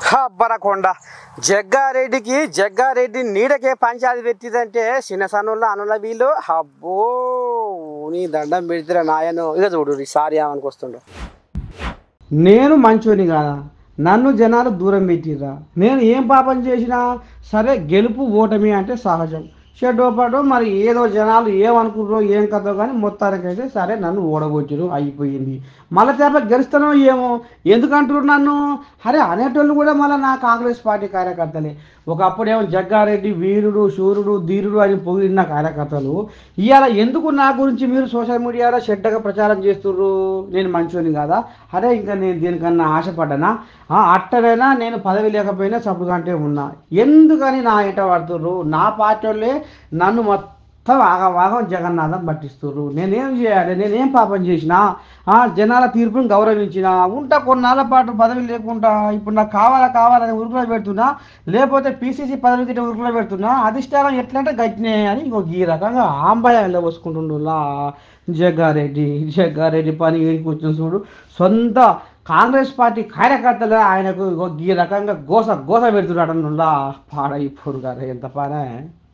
అబ్బరకొండ జగ్గారెడ్డికి జగ్గారెడ్డి నీడకే పంచాయతీ పెట్టిందంటే చిన్న సన్నుల అనుల వీళ్ళు అబ్బో నీ దండం పెడితే నాయను ఇక చూడు సారీ ఏమనికి వస్తుండో నేను మంచోని కాదా నన్ను జనాలు దూరం పెట్టిర్రా నేను ఏం పాపం చేసినా సరే గెలుపు ఓటమి అంటే సహజం షెడ్డో పాటో మరి ఏదో జనాలు ఏమనుకుంటారో ఏం కథో కానీ మొత్తానికైతే సరే నన్ను ఓడగొట్టిరు అయిపోయింది మళ్ళీ తేప గెలుస్తానో ఏమో ఎందుకంటారు నన్ను అరే అనేటోళ్ళు కూడా మళ్ళీ నా కాంగ్రెస్ పార్టీ కార్యకర్తలే ఒకప్పుడేమో జగ్గారెడ్డి వీరుడు శూరుడు ధీరుడు అని పొగిడిన కార్యకర్తలు ఇవాళ ఎందుకు నా గురించి మీరు సోషల్ మీడియాలో చెడ్డగా ప్రచారం చేస్తుర్రు నేను మంచోని కాదా అరే ఇంకా నేను దీనికన్నా ఆశపడ్డానా ఆ, అట్టనైనా నేను పదవి లేకపోయినా చప్పుకంటే ఉన్నా ఎందుకని నా ఇంట పడుతుర్రు నా పార్టీ వాళ్ళే నన్ను మొత్తం ఆగవాగం జగన్నాథం పట్టిస్తుర్రు నేనేం చేయాలి నేనేం పాపం చేసినా ఆ, జనాల తీర్పును గౌరవించిన ఉంటా కొన్నాళ్ళ పాటు పదవి లేకుండా ఇప్పుడు నాకు కావాలా కావాలని ఉరుకులో పెడుతున్నా లేకపోతే పీసీసీ పదవి తిట్ట ఉరుకులో పెడుతున్నా అధిష్టానం ఎట్లంటే గట్టినే అని ఇంకో ఈ రకంగా ఆంబయాల్లో పోసుకుంటుండులా జగ్గారెడ్డి జగ్గారెడ్డి పని ఏడికి వచ్చిన చూడు సొంత కాంగ్రెస్ పార్టీ కార్యకర్తలే ఆయనకు ఇగో ఈ రకంగా గోస గోస పెడుతున్నాడు పాడైపోరు గారు ఎంత పనే